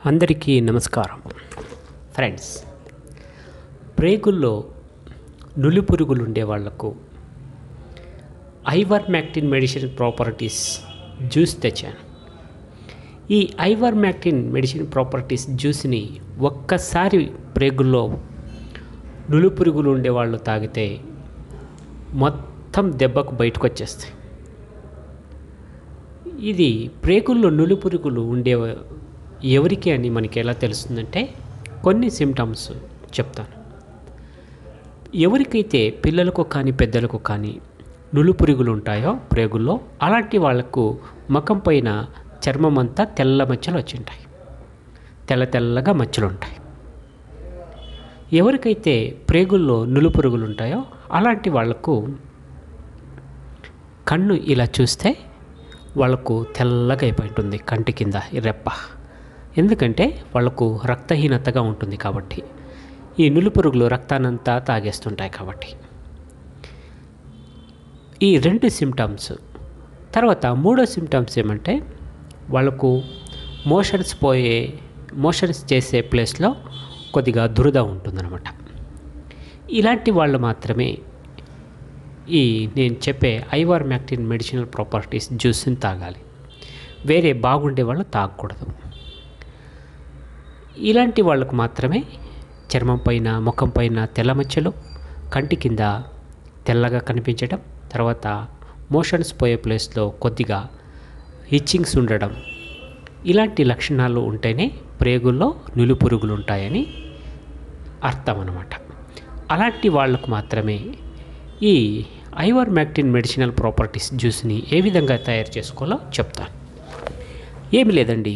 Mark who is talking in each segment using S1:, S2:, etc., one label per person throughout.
S1: అందరికీ నమస్కారం ఫ్రెండ్స్ ప్రేగుల్లో నులి పురుగులు ఉండే వాళ్లకు ivermectin medicine properties juice తెచ్చాను ఈ ఐవర్ మ్యాక్టిన్ మెడిసిన్ ప్రాపర్టీస్ జ్యూస్ని ఒక్కసారి ప్రేగుల్లో నులి పురుగులు ఉండేవాళ్ళు తాగితే మొత్తం దెబ్బకు బయటకు వచ్చేస్తాయి ఇది ప్రేగుల్లో నులి పురుగులు ఉండే ఎవరికి అని మనకి ఎలా తెలుస్తుందంటే కొన్ని సిమ్టమ్స్ చెప్తాను ఎవరికైతే పిల్లలకు కానీ పెద్దలకు కానీ నులు పురుగులు ఉంటాయో ప్రేగుల్లో అలాంటి వాళ్లకు ముఖం పైన చర్మం అంతా తెల్ల మచ్చలు వచ్చి ఉంటాయి తెల్ల తెల్లగా మచ్చలు ఉంటాయి ఎవరికైతే ప్రేగుల్లో నులు పురుగులు ఉంటాయో అలాంటి వాళ్లకు కన్ను ఇలా చూస్తే వాళ్ళకు తెల్లగా అయిపోయి ఉంటుంది కంటి కింద ఈ రెప్ప ఎందుకంటే వాళ్ళకు రక్తహీనతగా ఉంటుంది కాబట్టి ఈ నులిపురుగులు రక్తానంతా తాగేస్తుంటాయి కాబట్టి ఈ రెండు సిమ్టమ్స్ తర్వాత మూడో సిమ్టమ్స్ ఏమంటే వాళ్ళకు మోషన్స్ పోయే మోషన్స్ చేసే ప్లేస్లో కొద్దిగా దురద ఉంటుందన్నమాట ఇలాంటి వాళ్ళు మాత్రమే ఈ నేను చెప్పే ఐవార్ మ్యాక్టిన్ మెడిసినల్ ప్రాపర్టీస్ జ్యూస్ని తాగాలి వేరే బాగుండే వాళ్ళు తాగకూడదు ఇలాంటి వాళ్ళకు మాత్రమే చర్మం పైన ముఖం పైన తెల్ల మచ్చలు కంటి కింద తెల్లగా కనిపించడం తర్వాత మోషన్స్ పోయే ప్లేస్లో కొద్దిగా హిచ్చింగ్స్ ఉండడం ఇలాంటి లక్షణాలు ఉంటేనే ప్రేగుల్లో నులి పురుగులు ఉంటాయని అర్థం అన్నమాట అలాంటి వాళ్ళకు మాత్రమే ఈ ఐవర్ మ్యాక్టిన్ మెడిసినల్ ప్రాపర్టీస్ జ్యూస్ని ఏ విధంగా తయారు చేసుకోవాలో చెప్తాను ఏమి లేదండి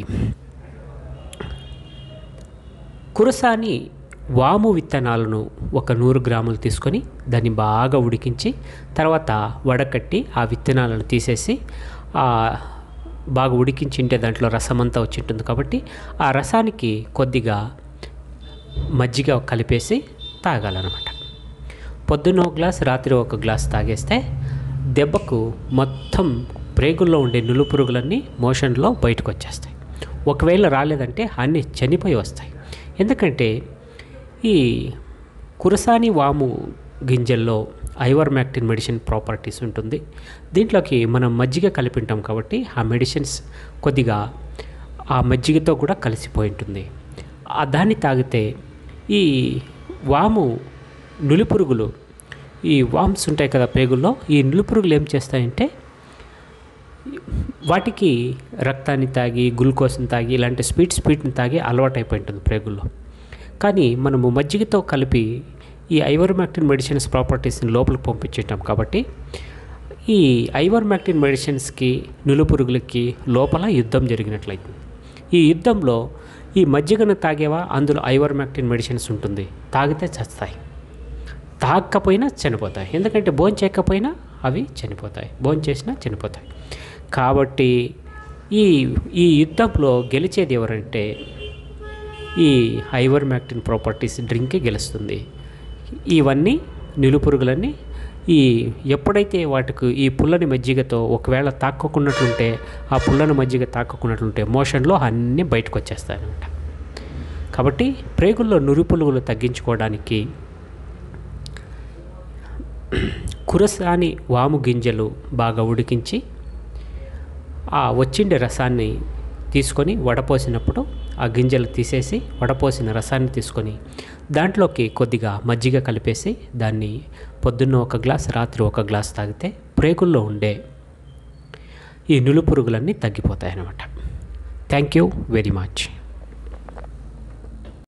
S1: కురసాని వాము విత్తనాలను ఒక నూరు గ్రాములు తీసుకొని దాన్ని బాగా ఉడికించి తర్వాత వడకట్టి ఆ విత్తనాలను తీసేసి ఆ బాగా ఉడికించింటే దాంట్లో రసం అంతా వచ్చి ఉంటుంది కాబట్టి ఆ రసానికి కొద్దిగా మజ్జిగ కలిపేసి తాగాలన్నమాట పొద్దున్న ఒక గ్లాస్ రాత్రి ఒక గ్లాస్ తాగేస్తే దెబ్బకు మొత్తం ప్రేగుల్లో ఉండే నులు పురుగులన్నీ మోషన్లో బయటకు వచ్చేస్తాయి ఒకవేళ రాలేదంటే అన్నీ చనిపోయి వస్తాయి ఎందుకంటే ఈ కురసాని వాము గింజల్లో ఐవర్ మ్యాక్టిన్ మెడిసిన్ ప్రాపర్టీస్ ఉంటుంది దీంట్లోకి మనం మజ్జిగ కలిపి ఉంటాం కాబట్టి ఆ మెడిసిన్స్ కొద్దిగా ఆ మజ్జిగతో కూడా కలిసిపోయి ఉంటుంది ఆ దాన్ని తాగితే ఈ వాము నులిపురుగులు ఈ వామ్స్ ఉంటాయి కదా పేగుల్లో ఈ నులిపురుగులు ఏం చేస్తాయంటే వాటికి రక్తాన్ని తాగి గ్లూకోజ్ని తాగి ఇలాంటి స్వీట్ స్వీట్ని తాగి అలవాటు అయిపోయి ఉంటుంది ప్రేగుల్లో కానీ మనము మజ్జిగతో కలిపి ఈ ఐవర్మాక్టిన్ మెడిసిన్స్ ప్రాపర్టీస్ని లోపలికి పంపించేటాం కాబట్టి ఈ ఐవర్మాక్టిన్ మెడిసిన్స్కి నులుపురుగులకి లోపల యుద్ధం జరిగినట్లయితుంది ఈ యుద్ధంలో ఈ మజ్జిగను తాగేవా అందులో ఐవర్మాక్టిన్ మెడిసిన్స్ ఉంటుంది తాగితే చస్తాయి తాగకపోయినా చనిపోతాయి ఎందుకంటే భోజనం చేయకపోయినా అవి చనిపోతాయి భోజనం చేసినా చనిపోతాయి కాబట్టి ఈ ఈ యుద్ధంలో గెలిచేది ఎవరంటే ఈ ఐవర్ మ్యాక్టిన్ ప్రాపర్టీస్ డ్రింకే గెలుస్తుంది ఇవన్నీ నిలుపురుగులన్నీ ఈ ఎప్పుడైతే వాటికి ఈ పుల్లని మజ్జిగతో ఒకవేళ తాక్కోకున్నట్లుంటే ఆ పుల్లని మజ్జిగ తాక్కోకున్నట్లుంటే మోషన్లో అన్నీ బయటకు వచ్చేస్తాయి అనమాట కాబట్టి ప్రేగుల్లో నురిపులుగులు తగ్గించుకోవడానికి కురసాని వాము గింజలు బాగా ఉడికించి ఆ వచ్చిండే రసాన్ని తీసుకొని వడపోసినప్పుడు ఆ గింజలు తీసేసి వడపోసిన రసాన్ని తీసుకొని దాంట్లోకి కొద్దిగా మజ్జిగ కలిపేసి దాన్ని పొద్దున్న ఒక గ్లాస్ రాత్రి ఒక గ్లాస్ తాగితే ప్రేగుల్లో ఉండే ఈ నులు పురుగులన్నీ తగ్గిపోతాయి అన్నమాట థ్యాంక్ యూ వెరీ మచ్